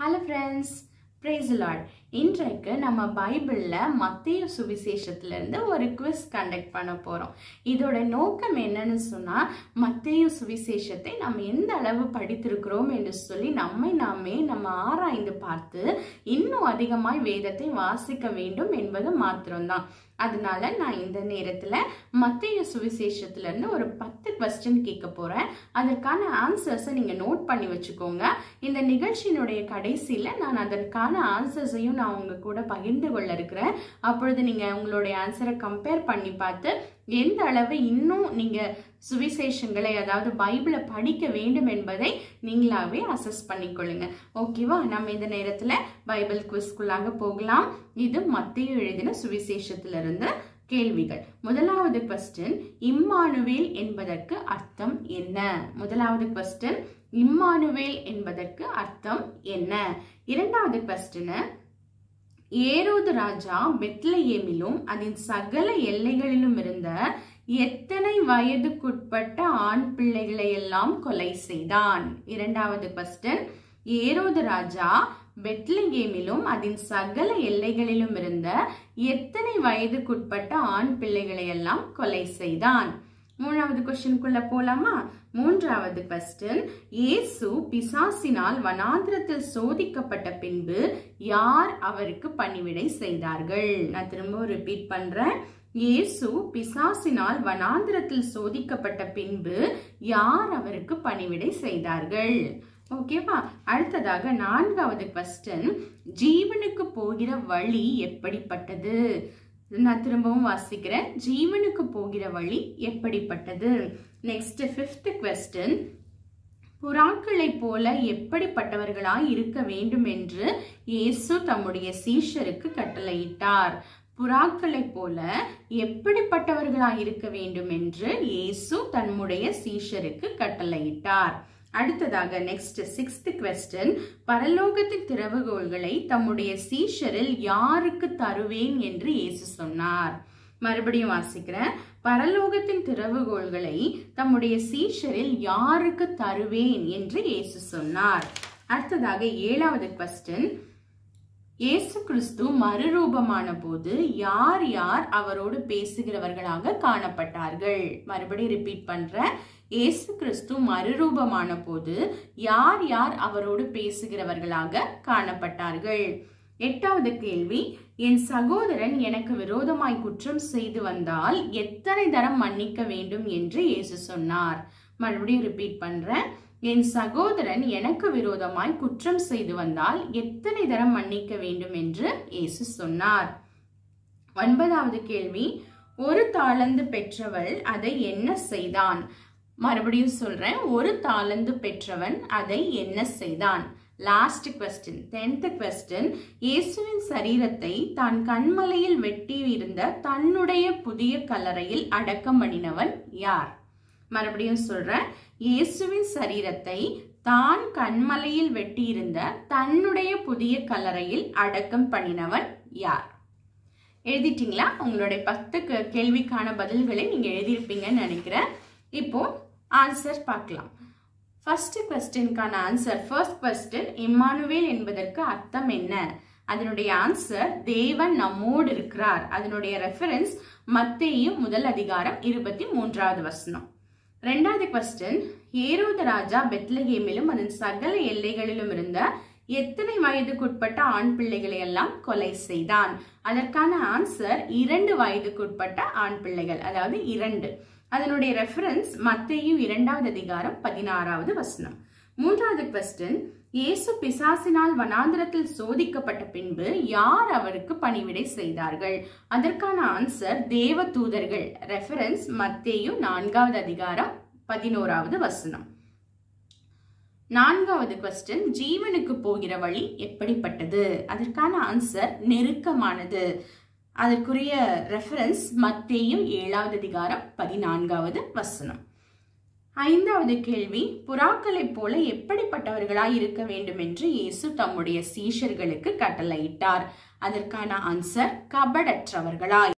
hello friends praise the Lord இன்றைக்கு நம்ம பைபிளில் மத்திய சுவிசேஷத்துலேருந்து ஒரு குவிஸ் கண்டக்ட் பண்ண போகிறோம் இதோட நோக்கம் என்னன்னு சொன்னால் மத்திய சுவிசேஷத்தை நம்ம எந்த அளவு படித்திருக்கிறோம் என்று சொல்லி நம்மை நாமே நம்ம ஆராய்ந்து பார்த்து இன்னும் அதிகமாய் வேதத்தை வாசிக்க வேண்டும் என்பது மாத்திரம்தான் அதனால நான் இந்த நேரத்தில் மத்திய சுவிசேஷத்துலேருந்து ஒரு பத்து கொஸ்டின் கேட்க போகிறேன் அதற்கான ஆன்சர்ஸை நீங்கள் நோட் பண்ணி வச்சுக்கோங்க இந்த நிகழ்ச்சியினுடைய கடைசியில் நான் அதற்கான ஆன்சர்ஸையும் நான் உங்க கூட பகிர்ந்து கொள்ள இருக்கிறேன் அப்பொழுது நீங்கள் உங்களுடைய ஆன்சரை கம்பேர் பண்ணி பார்த்து எந்த அளவு இன்னும் நீங்கள் சுவிசேஷங்களை அதாவது பைபிளை படிக்க வேண்டும் என்பதை நீங்களாவே அசஸ் பண்ணிக்கொள்ளுங்க ஓகேவா நம்ம இந்த நேரத்தில் பைபிள் குவிஸ்குள்ளாக போகலாம் இது மத்திய எழுதின சுவிசேஷத்திலிருந்து கேள்விகள் முதலாவது கொஸ்டின் இம்மானுவேல் என்பதற்கு அர்த்தம் என்ன முதலாவது கொஸ்டின் இம்மானுவேல் என்பதற்கு அர்த்தம் என்ன இரண்டாவது கொஸ்டின் ஏரோது ராஜா பெத்லஹேமிலும் அதன் சகல எல்லைகளிலும் இருந்த எத்தனை வயதுக்குட்பட்ட ஆண் பிள்ளைகளை எல்லாம் கொலை செய்தான் இரண்டாவது கொஸ்டின் ஏரோது ராஜா பெத்லகேமிலும் அதன் சகல எல்லைகளிலும் இருந்த எத்தனை வயதுக்குட்பட்ட ஆண் பிள்ளைகளை எல்லாம் கொலை செய்தான் மூணாவது கொஸ்டின்குள்ள போலாமா மூன்றாவது கொஸ்டின் இயேசு பிசாசினால் வனாந்திரத்தில் சோதிக்கப்பட்ட பின்பு யார் அவருக்கு பணிவிடை செய்தார்கள் நான் திரும்ப ரிப்பீட் பண்றேன் இயேசு பிசாசினால் வனாந்திரத்தில் சோதிக்கப்பட்ட பின்பு யார் அவருக்கு பணிவிடை செய்தார்கள் ஓகேவா அடுத்ததாக நான்காவது கொஸ்டின் ஜீவனுக்கு போகிற வழி எப்படிப்பட்டது நான் திரும்பவும் வாசிக்கிறேன் ஜீவனுக்கு போகிற வழி எப்படிப்பட்டது நெக்ஸ்ட் ஃபிஃப்த் கொஸ்டின் புறாக்களை போல எப்படிப்பட்டவர்களாய் இருக்க வேண்டும் என்று இயேசு தம்முடைய சீஷருக்கு கட்டளையிட்டார் புறாக்களை போல எப்படிப்பட்டவர்களாய் இருக்க வேண்டும் என்று இயேசு தன்னுடைய சீஷருக்கு கட்டளையிட்டார் அடுத்ததாக நெக்ஸ்ட் சிக்ஸ்த் கொஸ்டின் பரலோகத்தின் திறவுகோள்களை தம்முடைய சீஷரில் யாருக்கு தருவேன் என்று இயேசு சொன்னார் மறுபடியும் வாசிக்கிறேன் பரலோகத்தின் திறவுகோள்களை தம்முடைய சீஷரில் யாருக்கு தருவேன் என்று இயேசு சொன்னார் அடுத்ததாக ஏழாவது கொஸ்டின் இயேசு கிறிஸ்து மறுரூபமான போது யார் யார் அவரோடு பேசுகிறவர்களாக காணப்பட்டார்கள் மறுபடியும் ரிப்பீட் பண்றேன் இயேசு கிறிஸ்து மறுரூபமான போது யார் யார் அவரோடு பேசுகிறவர்களாக காணப்பட்டார்கள் எட்டாவது கேள்வி என் சகோதரன் எனக்கு விரோதமாய் குற்றம் செய்து வந்தால் எத்தனை தரம் மன்னிக்க வேண்டும் என்று இயேசு சொன்னார் மறுபடியும் ரிப்பீட் பண்றேன் என் சகோதரன் எனக்கு விரோதமாய் குற்றம் செய்து வந்தால் எத்தனை தரம் மன்னிக்க வேண்டும் என்று இயேசு சொன்னார் ஒன்பதாவது கேள்வி ஒரு தாளந்து பெற்றவள் அதை என்ன செய்தான் மறுபடியும் சொல்றேன் ஒரு தாளந்து பெற்றவன் அதை என்ன செய்தான் லாஸ்ட் கொஸ்டின் டென்த் கொஸ்டின் இயேசுவின் சரீரத்தை தான் கண்மலையில் வெட்டி இருந்த தன்னுடைய புதிய கல்லறையில் அடக்கம் பண்ணினவன் யார் மறுபடியும் சொல்றேன் இயேசுவின் சரீரத்தை தான் கண்மலையில் வெட்டியிருந்த தன்னுடைய புதிய கல்லறையில் அடக்கம் பண்ணினவன் யார் எழுதிட்டீங்களா உங்களுடைய பத்து கேள்விக்கான பதில்களை நீங்க எழுதியிருப்பீங்கன்னு நினைக்கிறேன் இப்போ ஆன்சர் பார்க்கலாம் ஃபர்ஸ்ட் கொஸ்டின்கான ஆன்சர் ஃபர்ஸ்ட் கொஸ்டின் இம்மானுவேல் என்பதற்கு அர்த்தம் என்ன அதனுடைய ஆன்சர் தேவன் நம்மோடு இருக்கிறார் அதனுடைய ரெஃபரன்ஸ் மத்தேயும் முதல் அதிகாரம் இருபத்தி மூன்றாவது வசனம் ரெண்டாவது கொஸ்டின் ஏரோத ராஜா பெத்லகேமிலும் அதன் சகல எல்லைகளிலும் இருந்த எத்தனை வயதுக்குட்பட்ட ஆண் பிள்ளைகளை எல்லாம் கொலை செய்தான் அதற்கான ஆன்சர் இரண்டு வயதுக்குட்பட்ட ஆண் பிள்ளைகள் அதாவது இரண்டு அதனுடைய ரெஃபரன்ஸ் மத்தேயு இரண்டாவது அதிகாரம் பதினாறாவது வசனம் மூன்றாவது கொஸ்டின் இயேசு பிசாசினால் வனாந்திரத்தில் சோதிக்கப்பட்ட பின்பு யார் அவருக்கு பணிவிடை செய்தார்கள் அதற்கான ஆன்சர் தேவ தூதர்கள் ரெஃபரன்ஸ் மத்தேயு நான்காவது அதிகாரம் பதினோராவது வசனம் நான்காவது கொஸ்டின் ஜீவனுக்கு போகிற வழி எப்படிப்பட்டது அதற்கான ஆன்சர் நெருக்கமானது அதற்குரிய ரெஃபரன்ஸ் மத்தேயும் ஏழாவது அதிகாரம் பதினான்காவது வசனம் ஐந்தாவது கேள்வி புறாக்களைப் போல எப்படிப்பட்டவர்களாய் இருக்க வேண்டும் என்று இயேசு தம்முடைய சீஷர்களுக்கு கட்டளையிட்டார் அதற்கான ஆன்சர் கபடற்றவர்களாய்